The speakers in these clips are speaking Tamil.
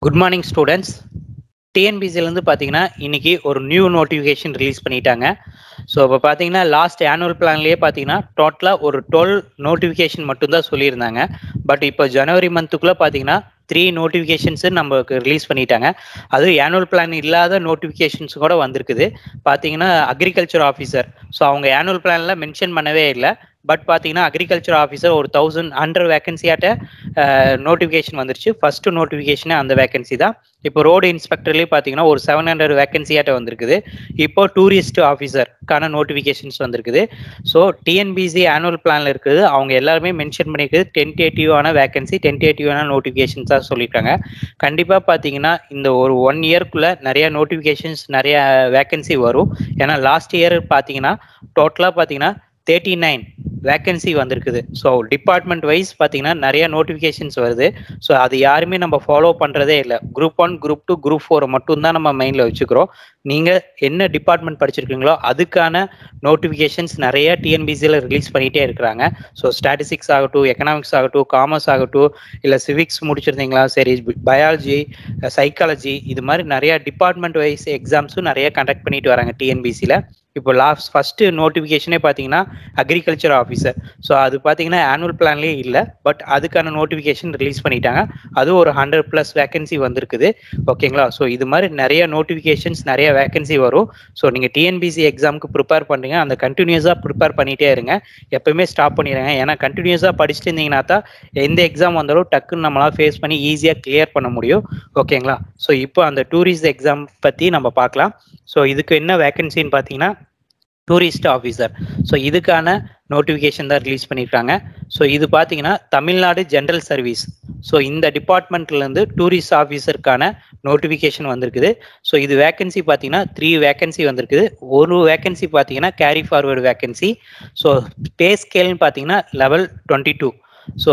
குட் மார்னிங் ஸ்டூடெண்ட்ஸ் டிஎன்பிசிலேருந்து பார்த்தீங்கன்னா இன்னைக்கு ஒரு நியூ நோட்டிஃபிகேஷன் ரிலீஸ் பண்ணிட்டாங்க ஸோ இப்போ பார்த்தீங்கன்னா லாஸ்ட் ஆனுவல் பிளான்லேயே பார்த்தீங்கன்னா டோட்டலாக ஒரு டுவெல் நோட்டிஃபிகேஷன் மட்டும்தான் சொல்லியிருந்தாங்க பட் இப்போ ஜனவரி மந்த்துக்குள்ளே பார்த்தீங்கன்னா த்ரீ நோட்டிஃபிகேஷன்ஸு நம்மளுக்கு ரிலீஸ் பண்ணிட்டாங்க அது ஆனுவல் பிளான் இல்லாத நோட்டிஃபிகேஷன்ஸ் கூட வந்திருக்குது பார்த்தீங்கன்னா அக்ரிகல்ச்சர் ஆஃபீஸர் ஸோ அவங்க ஆனுவல் பிளானில் மென்ஷன் பண்ணவே இல்லை பட் பார்த்தீங்கன்னா அக்ரிகல்ச்சர் ஆஃபீஸர் ஒரு தௌசண்ட் ஹண்ட்ரட் வேகன்சியாட்ட நோட்டிஃபிகேஷன் வந்துருச்சு ஃபர்ஸ்ட் நோட்டிஃபிகேஷனே அந்த வேகன்சி தான் இப்போ ரோடு இன்ஸ்பெக்டர்லேயே பார்த்தீங்கன்னா ஒரு செவன் ஹண்ட்ரட் வேகன்சியாட்ட வந்திருக்குது இப்போ டூரிஸ்ட் ஆஃபீஸருக்கான நோட்டிஃபிகேஷன்ஸ் வந்திருக்குது ஸோ டிஎன்பிசி ஆனுவல் பிளானில் இருக்குது அவங்க எல்லாருமே மென்ஷன் பண்ணியிருக்குது டென்டேட்டிவான வேகன்சி டென்டேட்டிவான நோட்டிஃபிகேஷன்ஸ் தான் சொல்லியிருக்காங்க கண்டிப்பாக பார்த்தீங்கன்னா இந்த ஒரு ஒன் இயர்க்குள்ளே நிறைய நோட்டிஃபிகேஷன்ஸ் நிறைய வேகன்சி வரும் ஏன்னா லாஸ்ட் இயர் பார்த்தீங்கன்னா டோட்டலாக பார்த்தீங்கன்னா தேர்ட்டி நைன் வேக்கன்சி வந்திருக்குது ஸோ டிபார்ட்மெண்ட் வைஸ் பார்த்தீங்கன்னா நிறைய நோட்டிஃபிகேஷன்ஸ் வருது ஸோ அது யாருமே நம்ம ஃபாலோ பண்ணுறதே இல்லை group one group two group four மட்டும்தான் நம்ம மைண்டில் வச்சுக்கிறோம் நீங்கள் என்ன டிபார்ட்மெண்ட் படிச்சிருக்கீங்களோ அதுக்கான நோட்டிஃபிகேஷன்ஸ் நிறைய டிஎன்பிசியில் ரிலீஸ் பண்ணிகிட்டே இருக்கிறாங்க ஸோ ஸ்டாட்டிஸ்டிக்ஸ் ஆகட்டும் எக்கனாமிக்ஸ் ஆகட்டும் காமர்ஸ் ஆகட்டும் இல்லை சிவிக்ஸ் முடிச்சிருந்தீங்களா சரி பயாலஜி சைக்காலஜி இது மாதிரி நிறைய டிபார்ட்மெண்ட் வைஸ் எக்ஸாம்ஸும் நிறைய கண்டக்ட் பண்ணிட்டு வராங்க டிஎன்பிசியில் இப்போ லாஸ்ட் ஃபஸ்ட்டு நோட்டிஃபிகேஷனே பார்த்தீங்கன்னா அக்ரிகல்ச்சர் ஆஃபீஸர் ஸோ அது பார்த்தீங்கன்னா ஆனுவல் பிளான்லேயே இல்லை பட் அதுக்கான நோட்டிஃபிகேஷன் ரிலீஸ் பண்ணிட்டாங்க அது ஒரு ஹண்ட்ரட் ப்ளஸ் வேகன்சி வந்திருக்குது ஓகேங்களா ஸோ இது மாதிரி நிறைய நோட்டிஃபிகேஷன்ஸ் நிறைய வேகன்சி வரும் ஸோ நீங்கள் டிஎன்பிசி எக்ஸாமுக்கு ப்ரிப்பேர் பண்ணுறீங்க அந்த கண்டினியூஸாக ப்ரிப்பேர் பண்ணிகிட்டே இருங்க எப்பவுமே ஸ்டாப் பண்ணிடுங்க ஏன்னா கண்டினியூஸாக படிச்சுட்டு இருந்தீங்கன்னா தான் எந்த எக்ஸாம் வந்தாலும் டக்குன்னு நம்மளால் ஃபேஸ் பண்ணி ஈஸியாக கிளியர் பண்ண முடியும் ஓகேங்களா ஸோ இப்போ அந்த டூரிஸ்ட் எக்ஸாம் பற்றி நம்ம பார்க்கலாம் ஸோ இதுக்கு என்ன வேகன்சின்னு பார்த்தீங்கன்னா டூரிஸ்ட் ஆஃபீஸர் ஸோ இதுக்கான நோட்டிஃபிகேஷன் தான் ரிலீஸ் பண்ணியிருக்காங்க ஸோ இது பார்த்தீங்கன்னா தமிழ்நாடு ஜென்ரல் சர்வீஸ் ஸோ இந்த டிபார்ட்மெண்ட்லேருந்து டூரிஸ்ட் ஆஃபீஸருக்கான நோட்டிஃபிகேஷன் வந்திருக்குது ஸோ இது வேகன்சி பார்த்தீங்கன்னா த்ரீ வேகன்சி வந்திருக்குது ஒரு வேகன்சி பார்த்தீங்கன்னா carry forward vacancy so pay ஸ்கேல்னு பார்த்தீங்கன்னா லெவல் டுவெண்ட்டி டூ ஸோ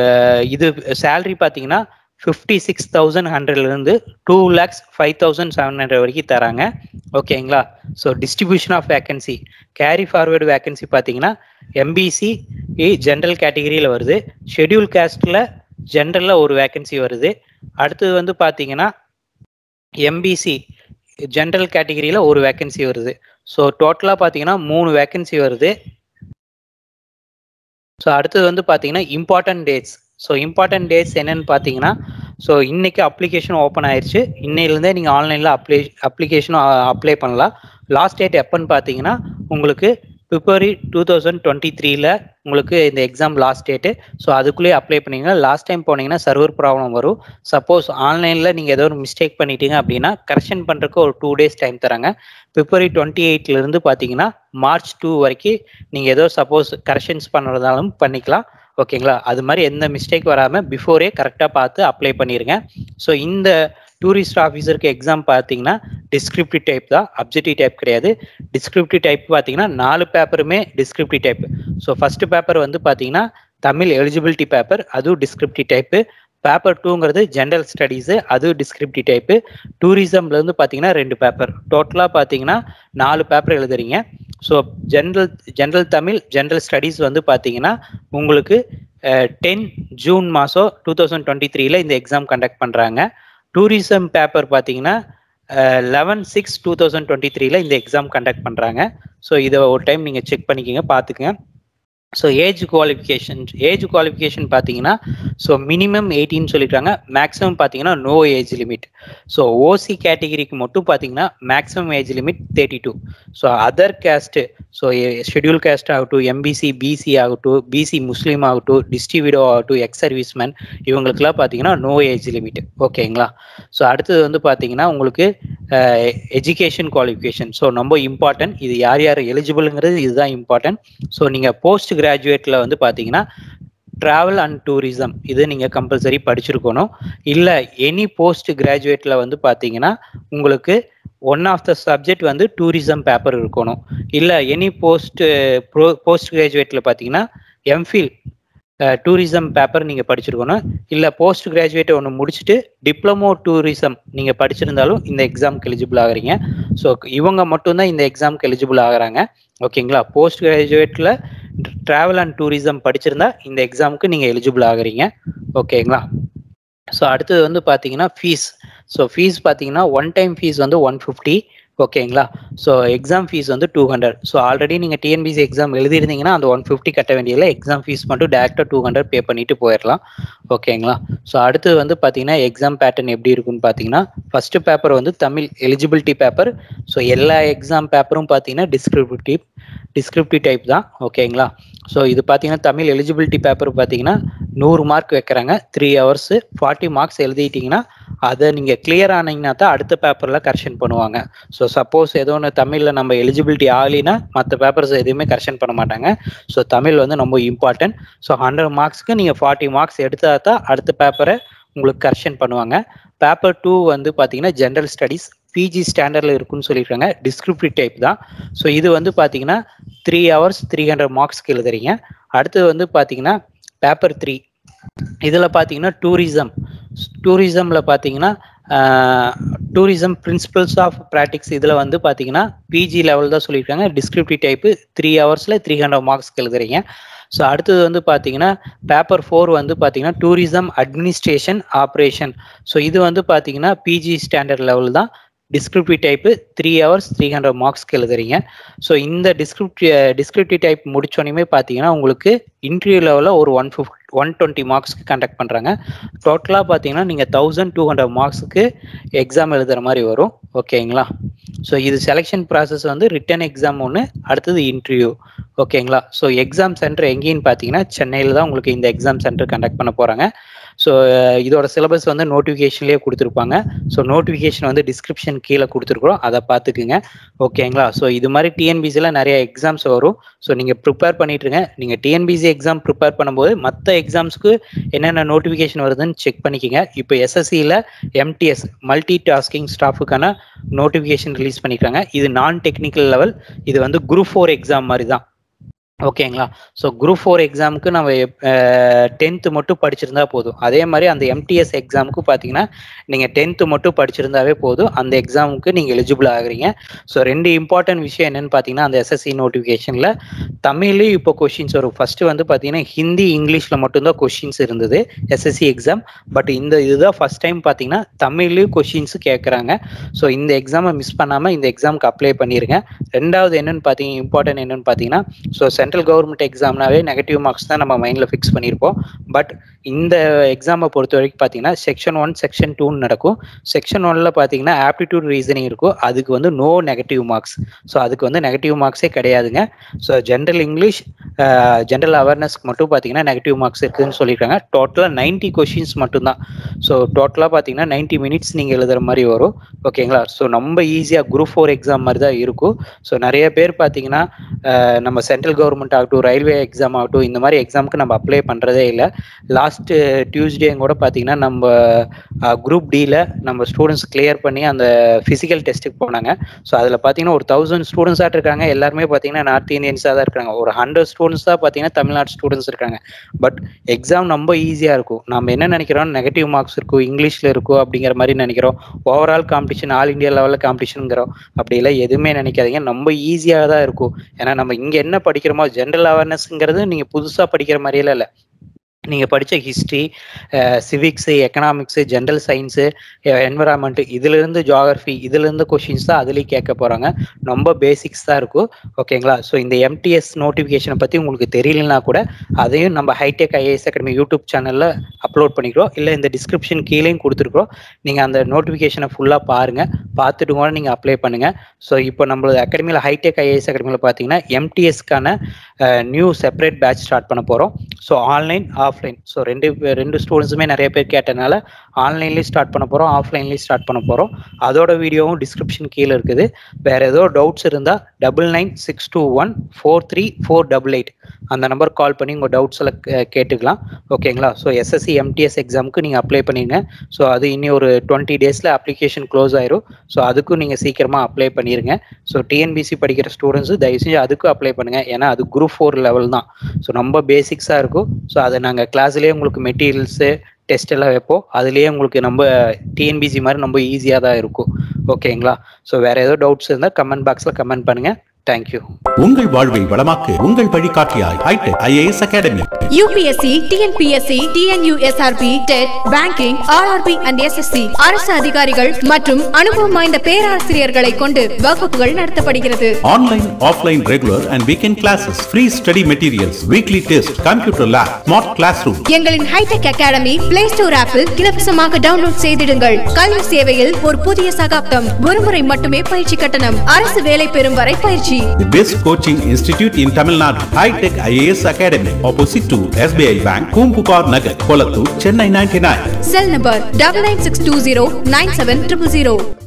இது சேல்ரி பார்த்தீங்கன்னா ஃபிஃப்டி சிக்ஸ் தௌசண்ட் ஹண்ட்ரட்லேருந்து two lakhs five thousand seven hundred வரைக்கும் தராங்க ஓகேங்களா so distribution of vacancy carry forward vacancy பார்த்தீங்கன்னா எம்பிசி ஜென்ரல் கேட்டகிரியில் வருது ஷெட்யூல் கேஸ்டில் ஜென்ரலில் ஒரு வேக்கன்சி வருது அடுத்தது வந்து பார்த்தீங்கன்னா எம்பிசி ஜென்ரல் கேட்டகிரியில் ஒரு வேக்கன்சி வருது ஸோ டோட்டலாக பார்த்தீங்கன்னா மூணு வேக்கன்சி வருது ஸோ அடுத்தது வந்து பார்த்தீங்கன்னா important dates so important dates என்னன்னு பார்த்தீங்கன்னா ஸோ இன்னைக்கு அப்ளிகேஷன் ஓப்பன் ஆயிடுச்சு இன்னையிலேருந்தே நீங்கள் ஆன்லைனில் அப்ளை அப்ளிகேஷனும் அப்ளை பண்ணலாம் லாஸ்ட் டேட் எப்போன்னு பார்த்தீங்கன்னா உங்களுக்கு பிப்ரவரி டூ தௌசண்ட் டுவெண்ட்டி த்ரீல உங்களுக்கு இந்த எக்ஸாம் லாஸ்ட் டேட்டு ஸோ அதுக்குள்ளேயே அப்ளை பண்ணிங்கன்னா லாஸ்ட் டைம் போனீங்கன்னா சர்வர் ப்ராப்ளம் வரும் சப்போஸ் ஆன்லைனில் நீங்கள் ஏதோ ஒரு மிஸ்டேக் பண்ணிட்டீங்க அப்படின்னா கரெக்ஷன் பண்ணுறதுக்கு ஒரு டூ டேஸ் டைம் தராங்க பிப்ரவரி டுவெண்ட்டி எயிட்லேருந்து பார்த்தீங்கன்னா மார்ச் டூ வரைக்கும் நீங்கள் ஏதோ சப்போஸ் கரெக்ஷன்ஸ் பண்ணுறதாலும் பண்ணிக்கலாம் ஓகேங்களா அது மாதிரி எந்த மிஸ்டேக் வராமல் பிஃபோரே கரெக்டாக பார்த்து அப்ளை பண்ணிடுங்க ஸோ இந்த டூரிஸ்ட் ஆஃபீஸருக்கு எக்ஸாம் பார்த்தீங்கன்னா டிஸ்கிரிப்டிவ் டைப் தான் அப்ஜெக்டிவ் டைப் கிடையாது டிஸ்கிரிப்டிவ் டைப் பார்த்தீங்கன்னா நாலு பேப்பருமே descriptive type so first paper வந்து பார்த்தீங்கன்னா தமிழ் எலிஜிபிலிட்டி பேப்பர் அதுவும் டிஸ்கிரிப்டிவ் டைப்பு பேப்பர் டூங்கிறது ஜென்ரல் ஸ்டடீஸு அது டிஸ்கிரிப்டிவ் டைப்பு டூரிசம்லேருந்து பார்த்தீங்கன்னா ரெண்டு பேப்பர் டோட்டலாக பார்த்தீங்கன்னா நாலு பேப்பர் எழுதுறீங்க so general general Tamil general studies வந்து பார்த்தீங்கன்னா உங்களுக்கு டென் ஜூன் மாதம் டூ தௌசண்ட் டுவெண்ட்டி த்ரீல இந்த எக்ஸாம் கண்டக்ட் பண்ணுறாங்க டூரிசம் பேப்பர் பார்த்தீங்கன்னா eleven six two thousand twenty த்ரீல இந்த எக்ஸாம் கண்டக்ட் பண்ணுறாங்க ஸோ இதை ஒரு டைம் நீங்கள் செக் பண்ணிக்கோங்க பார்த்துக்குங்க so age qualification age qualification பார்த்தீங்கன்னா ஸோ மினிமம் எயிட்டின்னு சொல்லிட்டாங்க மேக்ஸிமம் பார்த்தீங்கன்னா no age limit so OC கேட்டகிரிக்கு மட்டும் பார்த்தீங்கன்னா maximum age limit thirty two so other caste so schedule caste ஆகட்டும் எம்பிசி பிசி ஆகட்டும் பிசி முஸ்லீம் ஆகட்டும் டிஸ்ட்ரிபியூடோ ஆகட்டும் எக்ஸ் சர்வீஸ்மேன் இவங்களுக்குலாம் பார்த்தீங்கன்னா நோ ஏஜ் லிமிட் ஓகேங்களா ஸோ அடுத்தது வந்து பார்த்தீங்கன்னா உங்களுக்கு எஜுகேஷன் குவாலிஃபிகேஷன் ஸோ ரொம்ப இம்பார்ட்டன்ட் இது யார் யார் எலிஜிபிள்ங்கிறது இதுதான் இம்பார்ட்டன்ட் ஸோ நீங்கள் போஸ்ட் கிராஜுவேட்டில் வந்து பார்த்தீங்கன்னா ட்ராவல் அண்ட் டூரிசம் இது நீங்கள் கம்பல்சரி படிச்சிருக்கணும் இல்லை எனி போஸ்ட் கிராஜுவேட்டில் வந்து பார்த்தீங்கன்னா உங்களுக்கு ஒன் ஆஃப் த சப்ஜெக்ட் வந்து டூரிசம் பேப்பர் இருக்கணும் இல்லை எனி போஸ்ட் ப்ரோ போஸ்ட் கிராஜுவேட்டில் பார்த்தீங்கன்னா எம்ஃபில் டூரிசம் பேப்பர் நீங்கள் படிச்சிருக்கணும் இல்லை போஸ்ட் கிராஜுவேட் ஒன்று முடிச்சுட்டு டிப்ளமோ டூரிசம் நீங்கள் படிச்சிருந்தாலும் இந்த எக்ஸாமுக்கு எலிஜிபிள் ஆகுறீங்க ஸோ இவங்க மட்டும்தான் இந்த எக்ஸாமுக்கு எலிஜிபிள் ஆகுறாங்க ஓகேங்களா போஸ்ட் கிராஜுவேட்டில் ட்ராவல் அண்ட் டூரிசம் படிச்சிருந்தா இந்த எக்ஸாமுக்கு நீங்கள் எலிஜிபிள் ஆகுறீங்க ஓகேங்களா ஸோ அடுத்தது வந்து பார்த்தீங்கன்னா ஃபீஸ் ஸோ ஃபீஸ் பார்த்தீங்கன்னா ஒன் டைம் ஃபீஸ் வந்து ஒன் ஃபிஃப்டி ஓகேங்களா ஸோ எக்ஸாம் ஃபீஸ் வந்து டூ ஹண்ட்ரட் ஸோ ஆல்ரெடி நீங்கள் டிஎன்பிசி எக்ஸாம் எழுதிருந்தீங்கன்னா அந்த ஒன் ஃபிஃப்டி கட்ட வேண்டியதில்லை எக்ஸாம் ஃபீஸ் மட்டும் டேரெக்டாக டூ ஹண்ட்ரட் பே பண்ணிட்டு போயிடலாம் ஓகேங்களா ஸோ அடுத்து வந்து பார்த்தீங்கன்னா எக்ஸாம் பேட்டர்ன் எப்படி இருக்குன்னு பார்த்தீங்கன்னா ஃபஸ்ட்டு பேப்பர் வந்து தமிழ் எலிஜிபிலிட்டி பேப்பர் ஸோ எல்லா எக்ஸாம் பேப்பரும் பார்த்தீங்கன்னா டிஸ்கிரிப்டிவ் டிஸ்கிரிப்டிவ் டைப் தான் ஓகேங்களா ஸோ இது பார்த்தீங்கன்னா தமிழ் எலிஜிபிலிட்டி பேப்பர் பார்த்தீங்கன்னா நூறு மார்க் வைக்கிறாங்க த்ரீ ஹவர்ஸு ஃபார்ட்டி மார்க்ஸ் எழுதிட்டீங்கன்னா அதை நீங்கள் கிளியர் ஆனீங்கன்னா தான் அடுத்த பேப்பரில் கரெக்ஷன் பண்ணுவாங்க ஸோ சப்போஸ் ஏதோ ஒன்று தமிழில் நம்ம எலிஜிபிலிட்டி ஆகலினா மற்ற பேப்பர்ஸ் எதுவுமே கரெக்ஷன் பண்ண மாட்டாங்க ஸோ தமிழ் வந்து ரொம்ப இம்பார்ட்டன்ட் ஸோ ஹண்ட்ரட் மார்க்ஸ்க்கு நீங்கள் ஃபார்ட்டி மார்க்ஸ் எடுத்தால் தான் அடுத்த பேப்பரை உங்களுக்கு கரெக்ஷன் பண்ணுவாங்க பேப்பர் டூ வந்து பார்த்தீங்கன்னா ஜென்ரல் ஸ்டடீஸ் பிஜி ஸ்டாண்டர்டில் இருக்குன்னு சொல்லியிருக்காங்க டிஸ்கிரிப்டிவ் டைப் தான் ஸோ இது வந்து பார்த்தீங்கன்னா த்ரீ ஹவர்ஸ் த்ரீ ஹண்ட்ரட் மார்க்ஸ்க்கு எழுதுறீங்க அடுத்தது வந்து பார்த்தீங்கன்னா பேப்பர் த்ரீ இதில் பார்த்தீங்கன்னா டூரிசம் டூரிசமில் பார்த்தீங்கன்னா டூரிசம் பிரின்சிபல்ஸ் ஆஃப் ப்ராக்டிக்ஸ் இதில் வந்து பார்த்தீங்கன்னா பிஜி லெவல் தான் சொல்லியிருக்காங்க டிஸ்கிரிப்டிவ் டைப்பு த்ரீ ஹவர்ஸில் த்ரீ ஹண்ட்ரட் மார்க்ஸ்க்கு எழுதுறீங்க ஸோ அடுத்தது வந்து பார்த்தீங்கன்னா பேப்பர் ஃபோர் வந்து பார்த்தீங்கன்னா டூரிசம் அட்மினிஸ்ட்ரேஷன் ஆப்ரேஷன் ஸோ இது வந்து பார்த்தீங்கன்னா பிஜி ஸ்டாண்டர்ட் லெவல் தான் descriptive type three hours three hundred மார்க்ஸ்க்கு எழுதுறீங்க ஸோ இந்த டிஸ்கிரிப்டி டிஸ்கிரிப்டிவ் டைப் முடிச்சோடனே பார்த்தீங்கன்னா உங்களுக்கு இன்டர்வியூ லெவலில் ஒரு ஒன் ஃபிஃப்ட் ஒன் டுவெண்ட்டி மார்க்ஸ்க்கு கண்டக்ட் பண்ணுறாங்க டோட்டலாக பார்த்தீங்கன்னா நீங்கள் தௌசண்ட் டூ ஹண்ட்ரட் மார்க்ஸுக்கு எக்ஸாம் எழுதுகிற மாதிரி வரும் ஓகேங்களா ஸோ இது செலெக்ஷன் ப்ராசஸ் வந்து ரிட்டன் எக்ஸாம் ஒன்று அடுத்தது இன்டர்வியூ ஓகேங்களா ஸோ எக்ஸாம் சென்டர் எங்கேன்னு பார்த்தீங்கன்னா சென்னையில் தான் உங்களுக்கு இந்த எக்ஸாம் சென்டர் கண்டக்ட் பண்ண போகிறாங்க ஸோ இதோட சிலபஸ் வந்து நோட்டிஃபிகேஷன்லேயே கொடுத்துருப்பாங்க ஸோ நோட்டிஃபிகேஷன் வந்து டிஸ்கிரிப்ஷன் கீழே கொடுத்துருக்குறோம் அதை பார்த்துக்குங்க ஓகேங்களா ஸோ இது மாதிரி டிஎன்பிசியில் நிறைய எக்ஸாம்ஸ் வரும் ஸோ நீங்கள் ப்ரிப்பேர் பண்ணிட்டுருங்க நீங்கள் டிஎன்பிசி எக்ஸாம் ப்ரிப்பேர் பண்ணும்போது மற்ற எக்ஸாம்ஸ்க்கு என்னென்ன நோட்டிஃபிகேஷன் வருதுன்னு செக் பண்ணிக்கோங்க இப்போ எஸ்எஸ்சியில் எம்டிஎஸ் மல்டி டாஸ்கிங் ஸ்டாஃபுக்கான நோட்டிஃபிகேஷன் ரிலீஸ் பண்ணியிருக்காங்க இது நான் டெக்னிக்கல் லெவல் இது வந்து குரூப் ஃபோர் எக்ஸாம் மாதிரி தான் ஓகேங்களா ஸோ குரூப் ஃபோர் எக்ஸாமுக்கு நம்ம டென்த்து மட்டும் படிச்சிருந்தா போதும் அதே மாதிரி அந்த எம்டிஎஸ் எக்ஸாமுக்கு பார்த்தீங்கன்னா நீங்கள் டென்த்து மட்டும் படிச்சிருந்தாவே போதும் அந்த எக்ஸாமுக்கு நீங்கள் எலிஜிபிள் ஆகுறீங்க ஸோ ரெண்டு இம்பார்ட்டன்ட் விஷயம் என்னன்னு பார்த்தீங்கன்னா அந்த எஸ்எஸ்சி நோட்டிஃபிகேஷனில் தமிழ்லேயும் இப்போ கொஷின்ஸ் வரும் ஃபஸ்ட்டு வந்து பார்த்தீங்கன்னா ஹிந்தி இங்கிலீஷில் மட்டும்தான் கொஷின்ஸ் இருந்தது எஸ்எஸ்சி எக்ஸாம் பட் இந்த இதுதான் ஃபஸ்ட் டைம் பார்த்தீங்கன்னா தமிழ்லேயும் கொஷின்ஸ் கேட்குறாங்க ஸோ இந்த எக்ஸாமை மிஸ் பண்ணாமல் இந்த எக்ஸாமுக்கு அப்ளை பண்ணிடுங்க ரெண்டாவது என்னன்னு பார்த்தீங்க இம்பார்ட்டன்ட் என்னன்னு பார்த்தீங்கன்னா ஸோ சென்ட்ரல் கவர்மெண்ட் எக்ஸாம்னாவே நெகட்டிவ் மார்க்ஸ் தான் நம்ம மைண்டில் ஃபிக்ஸ் பண்ணியிருப்போம் பட் இந்த எக்ஸாமை பொறுத்த வரைக்கும் பார்த்தீங்கன்னா செக்ஷன் ஒன் செக்ஷன் டூன்னு நடக்கும் செக்ஷன் ஒன்ல பார்த்தீங்கன்னா ஆப்டிடியூட் ரீசனிங் இருக்கும் அதுக்கு வந்து நோ நெகட்டிவ் மார்க்ஸ் ஸோ அதுக்கு வந்து நெகட்டிவ் மார்க்ஸே கிடையாதுங்க ஸோ ஜென்ரல் இங்கிலீஷ் ஜென்ரல் அவேர்னஸ்க்கு மட்டும் பார்த்தீங்கன்னா நெகட்டிவ் மார்க்ஸ் இருக்குதுன்னு சொல்லியிருக்காங்க டோட்டலாக நைன்ட்டி கொஷின்ஸ் மட்டும்தான் ஸோ டோட்டலாக பார்த்தீங்கன்னா நைன்ட்டி மினிட்ஸ் நீங்கள் எழுதுகிற மாதிரி வரும் ஓகேங்களா ஸோ ரொம்ப ஈஸியாக குரூப் ஃபோர் எக்ஸாம் மாதிரி தான் இருக்கும் ஸோ நிறைய பேர் பார்த்தீங்கன்னா நம்ம சென்ட்ரல் கவர்மெண்ட் ஆகட்டும் ரயில்வே எக்ஸாம் ஆகட்டும் இந்த மாதிரி எக்ஸாமுக்கு நம்ம அப்ளை பண்ணுறதே இல்லை லாஸ்ட்டு டியூஸ்டே கூட பார்த்தீங்கன்னா நம்ம குரூப் டியில் நம்ம ஸ்டூடெண்ட்ஸ் கிளியர் பண்ணி அந்த ஃபிசிக்கல் டெஸ்ட்டுக்கு போனாங்க ஸோ அதில் பார்த்தீங்கன்னா ஒரு தௌசண்ட் ஸ்டூடெண்ட்ஸாக இருக்காங்க எல்லாருமே பார்த்தீங்கன்னா நார்த் இந்தியன்ஸாக தான் இருக்காங்க ஒரு ஹண்ட்ரட் ஸ்டூடெண்ட்ஸ் தான் பார்த்தீங்கன்னா தமிழ்நாடு ஸ்டூடெண்ட்ஸ் இருக்காங்க பட் எக்ஸாம் ரொம்ப ஈஸியாக இருக்கும் நம்ம என்ன நினைக்கிறோம் நெகட்டிவ் மார்க்ஸ் இருக்கும் இங்கிலீஷில் இருக்கும் அப்படிங்கிற மாதிரி நினைக்கிறோம் ஓவரால் காம்படிஷன் ஆல் இந்தியா லெவலில் காம்படிஷனுங்கிறோம் அப்படிலாம் எதுவுமே நினைக்காதீங்க ரொம்ப ஈஸியாக தான் இருக்கும் ஏன்னா நம்ம இங்கே என்ன படிக்கிறோமோ ஜென்ரல் அவேர்னஸ்ங்கிறது நீங்கள் புதுசாக படிக்கிற மாதிரியெல்லாம் இல்லை நீங்கள் படித்த history civics economics general science environment இதிலிருந்து ஜாகிரஃபி இதிலிருந்து கொஷின்ஸ் தான் அதுலேயும் கேட்க போகிறாங்க ரொம்ப பேசிக்ஸ் தான் இருக்கும் ஓகேங்களா ஸோ இந்த எம்டிஎஸ் நோட்டிஃபிகேஷனை பற்றி உங்களுக்கு தெரியலனா கூட அதையும் நம்ம ஹைடெக் ஐஏஎஸ் அகாடமி யூடியூப் சேனலில் அப்லோட் பண்ணிக்கிறோம் இல்லை இந்த டிஸ்கிரிப்ஷன் கீழேயும் கொடுத்துருக்குறோம் நீங்கள் அந்த நோட்டிஃபிகேஷனை ஃபுல்லாக பாருங்கள் பார்த்துட்டு கூட நீங்கள் அப்ளை பண்ணுங்கள் ஸோ இப்போ நம்மளோட அகாடமியில் ஹைடெக் ஐஏஎஸ் அகாடமியில் பார்த்தீங்கன்னா எம்டிஎஸ்க்கான நியூ செப்பரேட் பேட்ச் ஸ்டார்ட் பண்ண போகிறோம் ஸோ ஆன்லைன் ஆஃப்லைன் ஸோ ரெண்டு ரெண்டு ஸ்டூடெண்ட்ஸுமே நிறைய பேர் கேட்டனால ஆன்லைன்லேயும் ஸ்டார்ட் பண்ண போகிறோம் ஆஃப்லைன்லேயும் ஸ்டார்ட் பண்ண போகிறோம் அதோட வீடியோவும் டிஸ்கிரிப்ஷன் கீழே இருக்குது வேறு ஏதோ டவுட்ஸ் இருந்தால் double nine six two one four three four double eight அந்த நம்பர் கால் பண்ணி உங்கள் டவுட்ஸ் எல்லாம் கேட்டுக்கலாம் ஓகேங்களா ஸோ எஸ்எஸ்சி எம்டிஎஸ் எக்ஸாமுக்கு நீங்கள் அப்ளை பண்ணிடுங்க ஸோ அது இனி ஒரு டுவெண்ட்டி டேஸில் அப்ளிகேஷன் க்ளோஸ் ஆயிரும் ஸோ அதுக்கும் நீங்கள் சீக்கிரமாக அப்ளை பண்ணிடுங்க ஸோ டிஎன்பிசி படிக்கிற ஸ்டூடெண்ட்ஸு தயவு செஞ்சு அதுக்கும் அப்ளை பண்ணுங்கள் ஏன்னா அது குரூப் ஃபோர் லெவல் தான் ஸோ ரொம்ப பேசிக்ஸாக இருக்கும் ஸோ அதை நாங்கள் கிளாஸ்லேயே உங்களுக்கு மெட்டீரியல்ஸு டெஸ்ட் எல்லாம் வைப்போம் அதுலேயே உங்களுக்கு நம்ம டிஎன்பிசி மாதிரி ரொம்ப ஈஸியாக தான் இருக்கும் ஓகேங்களா ஸோ வேறு ஏதோ டவுட்ஸ் இருந்தால் கமெண்ட் பாக்ஸில் கமெண்ட் பண்ணுங்கள் தேங்க்யூ உங்கள் வாழ்வை வளமாக்கு உங்கள் வழிகாட்டியாய் Hitech IAS academy UPSC TNPSC TNUSRB TET banking RRB and SSC அரசு அதிகாரிகள் மற்றும் அனுபவம் வாய்ந்த பேராசிரியர்களை கொண்டு வகுப்புகள் நடத்தப்படுகிறது online offline regular and weekend classes free study materials weekly test computer lab smart class room எங்களின் ஹைடெக் அகாடமி பிளே ஸ்டோர் ஆப்பில் இலவசமாக டவுன்லோட் செய்திடுங்கள் கல்வி சேவையில் ஒரு புதிய சகாப்தம் ஒருமுறை மட்டுமே பயிற்சி கட்டணம் அரசு வேலை பெறும் வரை பயிற்சி The best coaching institute in Tamil Nadu, High Tech IAS Academy, opposite to SBI Bank, Kumpupar Nagar, Kolattur, Chennai 99. Cell number double nine six two zero nine seven triple zero